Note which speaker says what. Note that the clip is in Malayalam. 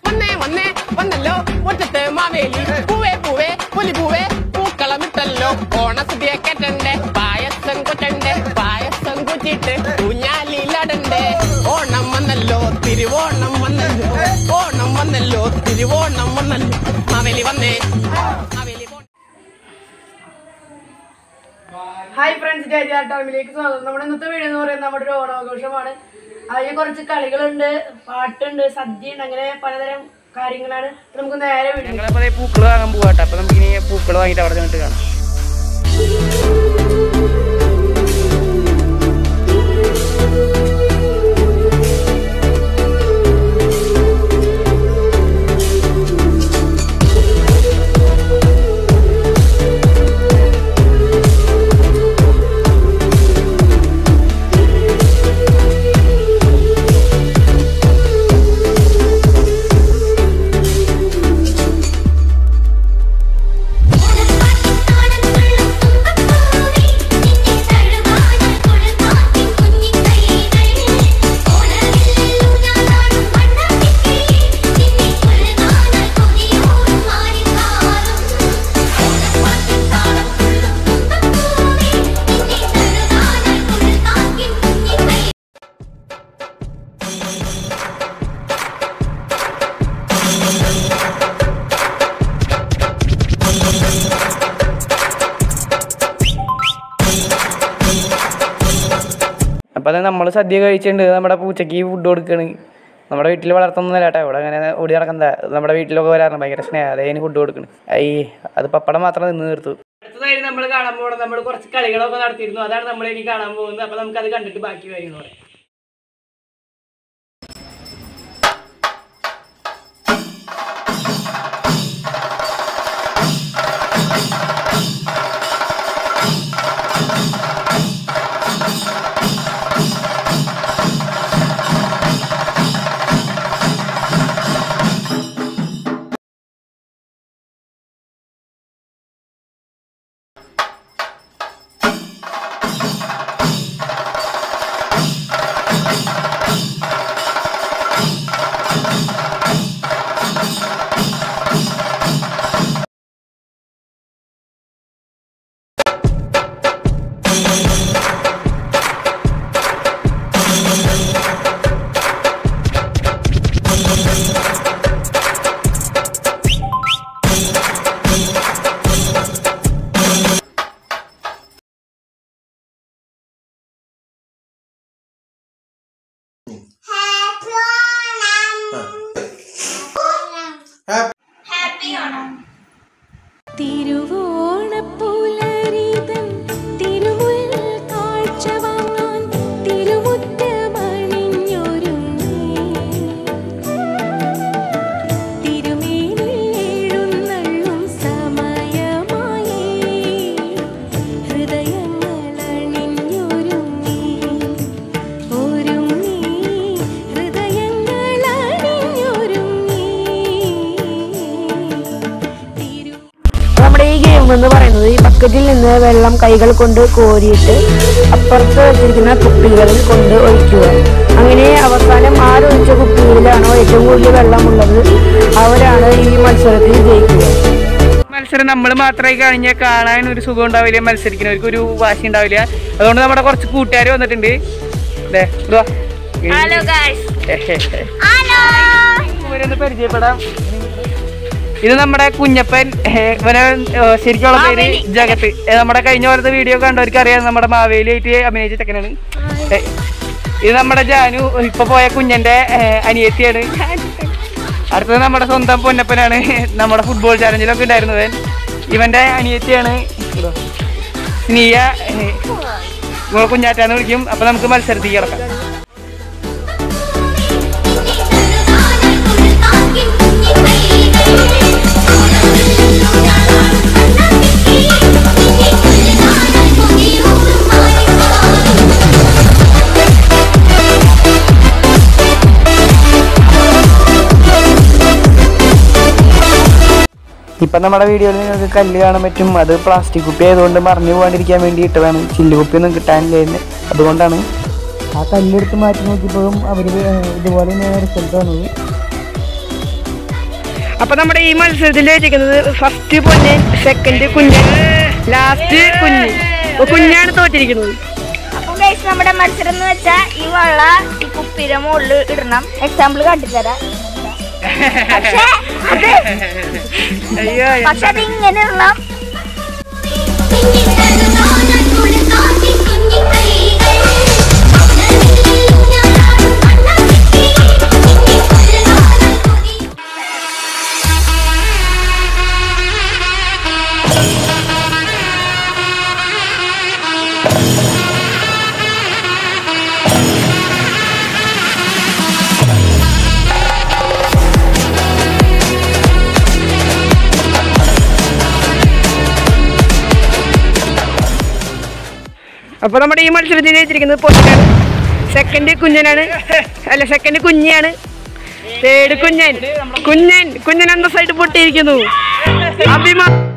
Speaker 1: വന്നേ വന്നേ വന്നല്ലോ മുറ്റത്ത് മാവേലി പൂവേ പൂവേ പുലി പൂവേ പൂക്കളമിട്ടല്ലോ ഓണസദ്യ കെട്ടണ്ടേ പായസം കൊറ്റണ്ടേ പായസം കുറ്റിട്ട് ഊഞ്ഞാലിലടണ്ടേ ഓണം വന്നല്ലോ തിരുവോണം വന്നല്ലോ ഓണം വന്നല്ലോ തിരുവോണം വന്നല്ലോ മാവേലി വന്നേ മാവേലി പോ-
Speaker 2: ഹായ് ഫ്രണ്ട്സ് ഡേജാ ടൈമിലേക്ക് സ്വാഗതം നമ്മുടെ ഇന്നത്തെ വീഡിയോ എന്ന് പറയുന്നത് നമ്മുടെ ഒരു ഓണാഘോഷമാണ് അതിൽ കുറച്ച് കളികളുണ്ട് പാട്ടുണ്ട് സദ്യ ഉണ്ട് അങ്ങനെ പലതരം കാര്യങ്ങളാണ് അപ്പൊ നമുക്ക് നേരെ വീഡിയോ
Speaker 3: ഞങ്ങളപ്പോ പൂക്കൾ വാങ്ങാൻ പോവാട്ടെ അപ്പൊ നമുക്ക് ഇനി പൂക്കൾ വാങ്ങിട്ട് അവിടെ ചെന്നിട്ട് കാണാം അപ്പൊ അത് നമ്മൾ സദ്യ കഴിച്ചിട്ടുണ്ട് നമ്മുടെ പൂച്ചയ്ക്ക് ഫുഡ് കൊടുക്കണ് നമ്മുടെ വീട്ടിൽ വളർത്തുന്നതല്ല കേട്ടോ ഇവിടെ അങ്ങനെ ഓടി നടക്കുന്ന നമ്മുടെ വീട്ടിലൊക്കെ വരാറുണ്ട് ഭയങ്കര സ്നേഹം അതേന് ഫുഡ് കൊടുക്കണ് ഈ അത് പപ്പടം മാത്രം നിന്ന് തീർത്തു അടുത്തതായി നമ്മൾ കാണാൻ പോകുന്നത് നമ്മൾ കുറച്ച് കളികളൊക്കെ നടത്തിയിരുന്നു അതാണ് നമ്മൾ ഇനി കാണാൻ പോകുന്നത് അപ്പൊ നമുക്ക് അത് കണ്ടിട്ട് ബാക്കി കാര്യങ്ങൾ പറയാം
Speaker 4: തിരുവോണപ്പുലരിതൻ തിരുമുൽ കാഴ്ച വാങ്ങാൻ തിരുമുറ്റമണിഞ്ഞൊരുങ്ങി തിരുമേനിൽ എഴുന്നള്ളും സമയമായി ഹൃദയങ്ങൾ അണിഞ്ഞൊരുങ്ങി ഒരുങ്ങി ഹൃദയങ്ങൾ അണിഞ്ഞൊരുങ്ങി തിരു
Speaker 2: നമ്മുടെ ഈ ഗെയിം എന്ന് പറയുന്നത് ഈ ബക്കറ്റിൽ നിന്ന് വെള്ളം കൈകൾ കൊണ്ട് കോരിയിട്ട് അപ്പുറത്ത് വെച്ചിരിക്കുന്ന കുപ്പികളിൽ കൊണ്ട് ഒഴിക്കുക അങ്ങനെ അവസാനം ആരൊഴിച്ച കുപ്പിയിലാണോ ഏറ്റവും കൂടുതൽ വെള്ളമുള്ളത് അവരാണ് ഈ മത്സരത്തിൽ ജയിക്കുക
Speaker 3: മത്സരം നമ്മൾ മാത്രമായി കഴിഞ്ഞാൽ കാണാൻ ഒരു സുഖം ഉണ്ടാവില്ല മത്സരിക്കുന്നവർക്ക് ഒരു വാശി ഉണ്ടാവില്ല അതുകൊണ്ട് നമ്മുടെ കുറച്ച് കൂട്ടുകാർ വന്നിട്ടുണ്ട് ദേ, ഇങ്ങട് വാ. ഇവരൊന്ന് പരിചയപ്പെടാം ഇത് നമ്മുടെ കുഞ്ഞപ്പൻ ഏ, ഇവനെ ഏ, ശരിക്കുള്ള പേര് ജഗത്ത് ഏ, നമ്മുടെ കഴിഞ്ഞ പോലത്തെ വീഡിയോ കണ്ടവർക്ക് അറിയാം നമ്മുടെ മാവേലി ആയിട്ട് അഭിനയിച്ച ചെക്കനാണ് ഏ, ഇത് നമ്മുടെ ജാനു ഇപ്പൊ പോയ കുഞ്ഞന്റെ ഏ, അനിയത്തിയാണ് അടുത്തത് നമ്മുടെ സ്വന്തം പൊന്നപ്പനാണ് നമ്മുടെ ഫുട്ബോൾ ചാലഞ്ചിലൊക്കെ ഉണ്ടായിരുന്നത് ഇവന്റെ അനിയത്തിയാണ് ഇതോ. സ്നീയ ഏ, ഇവളെ കുഞ്ഞാറ്റാന്ന് വിളിക്കും അപ്പൊ നമുക്ക് മത്സരത്തിൽ കിടക്കാം ഇപ്പൊ നമ്മുടെ വീഡിയോയിൽ നിങ്ങൾക്ക് കല്ല് കാണാൻ പറ്റും അത് പ്ലാസ്റ്റിക് കുപ്പി ആയതുകൊണ്ട് മറിഞ്ഞു പോകാണ്ടിരിക്കാൻ വേണ്ടി ഇട്ടതാണ് ചില്ല് കുപ്പിയൊന്നും കിട്ടാനില്ലായിരുന്നു അതുകൊണ്ടാണ് ആ കല്ലെടുത്ത് മാറ്റി നോക്കിയപ്പോഴും അവർ ഇതുപോലെ തന്നെയാണ് റിസൾട്ട് വന്നത്
Speaker 2: അപ്പൊ നമ്മുടെ ഈ മത്സരത്തിൽ വെച്ചിരിക്കുന്നത് first Ponnan second Kunjan last കുഞ്ഞ് അപ്പൊ കുഞ്ഞാണ് തോറ്റിരിക്കുന്നത്
Speaker 5: അപ്പൊ ഗൈസ് നമ്മുടെ മത്സരം എന്ന് വെച്ചാൽ ഈ വെള്ള ഈ കുപ്പിയുടെ മുകളിൽ ഇടണം എക്സാമ്പിൾ കാട്ടിത്തരാം പക്ഷേ അത്
Speaker 3: അയ്യോ
Speaker 5: പക്ഷെ അത് ഇങ്ങനെ ഇടണം
Speaker 2: അപ്പൊ നമ്മുടെ ഈ മത്സരത്തിൽ ജയിച്ചിരിക്കുന്നത് പൊന്നാണ് സെക്കൻഡ് കുഞ്ഞനാണ് അല്ല സെക്കൻഡ് കുഞ്ഞിയാണ് തേർഡ് കുഞ്ഞൻ കുഞ്ഞൻ കുഞ്ഞൻ അന്തസ്സായിട്ട് പൊട്ടിയിരിക്കുന്നു അഭിമാ